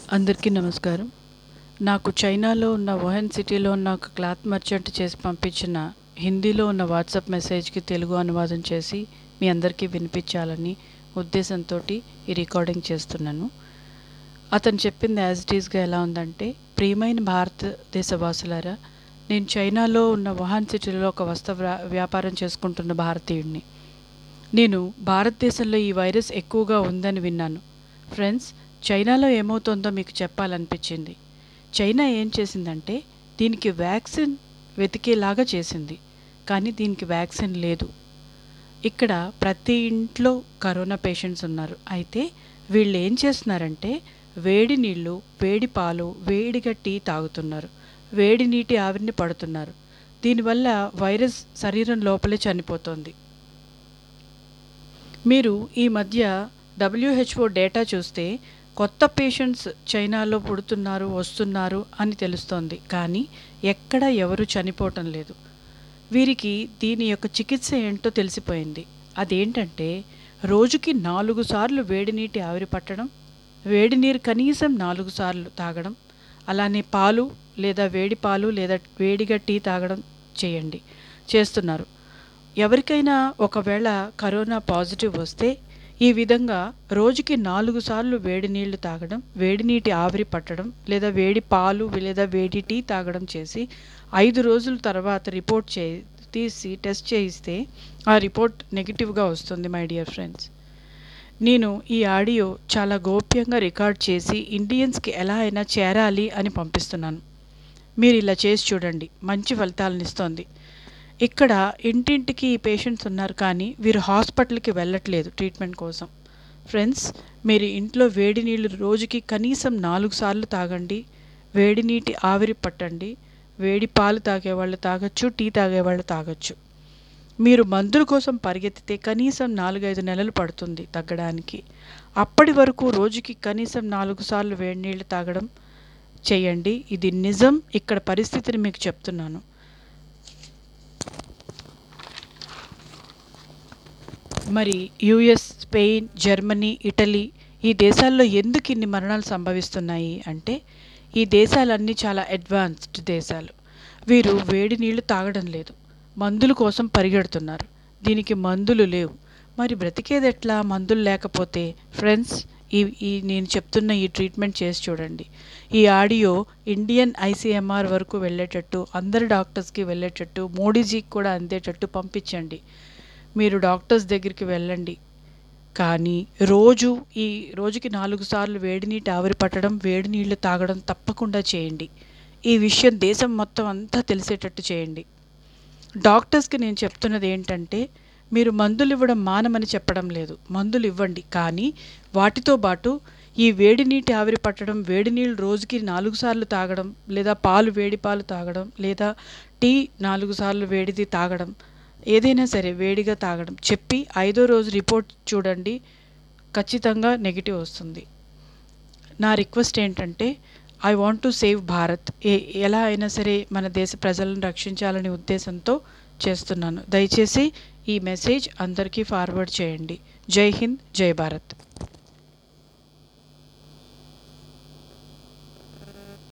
అందరికీ నమస్కారం నాకు చైనాలో ఉన్న వుహాన్ సిటీలో ఉన్న ఒక క్లాత్ మర్చెంట్ చేసి పంపించిన హిందీలో ఉన్న వాట్సాప్ మెసేజ్కి తెలుగు అనువాదం చేసి మీ అందరికీ వినిపించాలని ఉద్దేశంతో ఈ రికార్డింగ్ చేస్తున్నాను అతను చెప్పింది యాజ్ ఇట్ ఈస్గా ఎలా ఉందంటే ప్రియమైన భారతదేశ వాసులారా నేను చైనాలో ఉన్న వుహాన్ సిటీలో ఒక వస్త్ర వ్యా- వ్యాపారం చేసుకుంటున్న భారతీయుడిని నేను భారతదేశంలో ఈ వైరస్ ఎక్కువగా ఉందని విన్నాను ఫ్రెండ్స్ చైనాలో ఏమవుతుందో మీకు చెప్పాలనిపించింది చైనా ఏం చేసిందంటే దీనికి వ్యాక్సిన్ వెతికేలాగా చేసింది కానీ దీనికి వ్యాక్సిన్ లేదు ఇక్కడ ప్రతి ఇంట్లో కరోనా పేషెంట్స్ ఉన్నారు అయితే వీళ్ళు ఏం చేస్తున్నారంటే వేడి నీళ్ళు వేడి పాలు వేడిగా టీ తాగుతున్నారు వేడి నీటి ఆవిరిని పడుతున్నారు దీనివల్ల వైరస్ శరీరం లోపలే చనిపోతుంది మీరు ఈ మధ్య డబ్ల్యూహెచ్ఓ డేటా చూస్తే కొత్త పేషెంట్స్ చైనాలో పుడుతున్నారు వస్తున్నారు అని తెలుస్తోంది కానీ ఎక్కడ ఎవరు చనిపోవటం లేదు వీరికి దీని యొక్క చికిత్స ఏంటో తెలిసిపోయింది అదేంటంటే రోజుకి నాలుగు సార్లు వేడి నీటి ఆవిరి పట్టడం వేడి నీరు కనీసం నాలుగు సార్లు తాగడం అలానే పాలు లేదా వేడి పాలు లేదా వేడిగా టీ తాగడం చేయండి చేస్తున్నారు ఎవరికైనా ఒకవేళ కరోనా పాజిటివ్ వస్తే ఈ విధంగా రోజుకి నాలుగు సార్లు వేడి నీళ్లు తాగడం వేడి నీటి ఆవిరి పట్టడం లేదా వేడి పాలు లేదా వేడి టీ తాగడం చేసి ఐదు రోజుల తర్వాత రిపోర్ట్ చే తీసి టెస్ట్ చేయిస్తే ఆ రిపోర్ట్ నెగిటివ్గా వస్తుంది మై డియర్ ఫ్రెండ్స్ నేను ఈ ఆడియో చాలా గోప్యంగా రికార్డ్ చేసి ఇండియన్స్కి ఎలా అయినా చేరాలి అని పంపిస్తున్నాను మీరు ఇలా చేసి చూడండి మంచి ఫలితాలను ఇస్తోంది ఇక్కడ ఇంటింటికి ఈ పేషెంట్స్ ఉన్నారు కానీ వీరు హాస్పిటల్కి వెళ్ళట్లేదు ట్రీట్మెంట్ కోసం ఫ్రెండ్స్ మీరు ఇంట్లో వేడి నీళ్ళు రోజుకి కనీసం నాలుగు సార్లు తాగండి వేడి నీటి ఆవిరి పట్టండి వేడి పాలు తాగేవాళ్ళు తాగొచ్చు టీ తాగేవాళ్ళు తాగొచ్చు మీరు మందుల కోసం పరిగెత్తితే కనీసం నాలుగైదు నెలలు పడుతుంది తగ్గడానికి అప్పటి వరకు రోజుకి కనీసం నాలుగు సార్లు వేడి నీళ్ళు తాగడం చేయండి ఇది నిజం ఇక్కడ పరిస్థితిని మీకు చెప్తున్నాను మరి యుఎస్ స్పెయిన్ జర్మనీ ఇటలీ ఈ దేశాల్లో ఎందుకు ఇన్ని మరణాలు సంభవిస్తున్నాయి అంటే ఈ దేశాలన్నీ చాలా అడ్వాన్స్డ్ దేశాలు వీరు వేడి నీళ్లు తాగడం లేదు మందుల కోసం పరిగెడుతున్నారు దీనికి మందులు లేవు మరి బ్రతికేది ఎట్లా మందులు లేకపోతే ఫ్రెండ్స్ ఈ ఈ నేను చెప్తున్న ఈ ట్రీట్మెంట్ చేసి చూడండి ఈ ఆడియో ఇండియన్ ఐసీఎంఆర్ వరకు వెళ్ళేటట్టు అందరి డాక్టర్స్కి వెళ్ళేటట్టు మోడీజీకి కూడా అందేటట్టు పంపించండి మీరు డాక్టర్స్ దగ్గరికి వెళ్ళండి కానీ రోజు ఈ రోజుకి నాలుగు సార్లు వేడి నీటి ఆవిరి పట్టడం వేడి నీళ్లు తాగడం తప్పకుండా చేయండి ఈ విషయం దేశం మొత్తం అంతా తెలిసేటట్టు చేయండి డాక్టర్స్కి నేను చెప్తున్నది ఏంటంటే మీరు మందులు ఇవ్వడం మానమని చెప్పడం లేదు మందులు ఇవ్వండి కానీ వాటితో పాటు ఈ వేడి నీటి ఆవిరి పట్టడం వేడి నీళ్ళు రోజుకి నాలుగు సార్లు తాగడం లేదా పాలు వేడి పాలు తాగడం లేదా టీ నాలుగు సార్లు వేడిది తాగడం ఏదైనా సరే వేడిగా తాగడం చెప్పి ఐదో రోజు రిపోర్ట్ చూడండి ఖచ్చితంగా నెగిటివ్ వస్తుంది నా రిక్వెస్ట్ ఏంటంటే I want to save Bharat ఏ ఎలా అయినా సరే మన దేశ ప్రజలను రక్షించాలనే ఉద్దేశంతో చేస్తున్నాను దయచేసి ఈ మెసేజ్ అందరికీ ఫార్వర్డ్ చేయండి జై హింద్ జై భారత్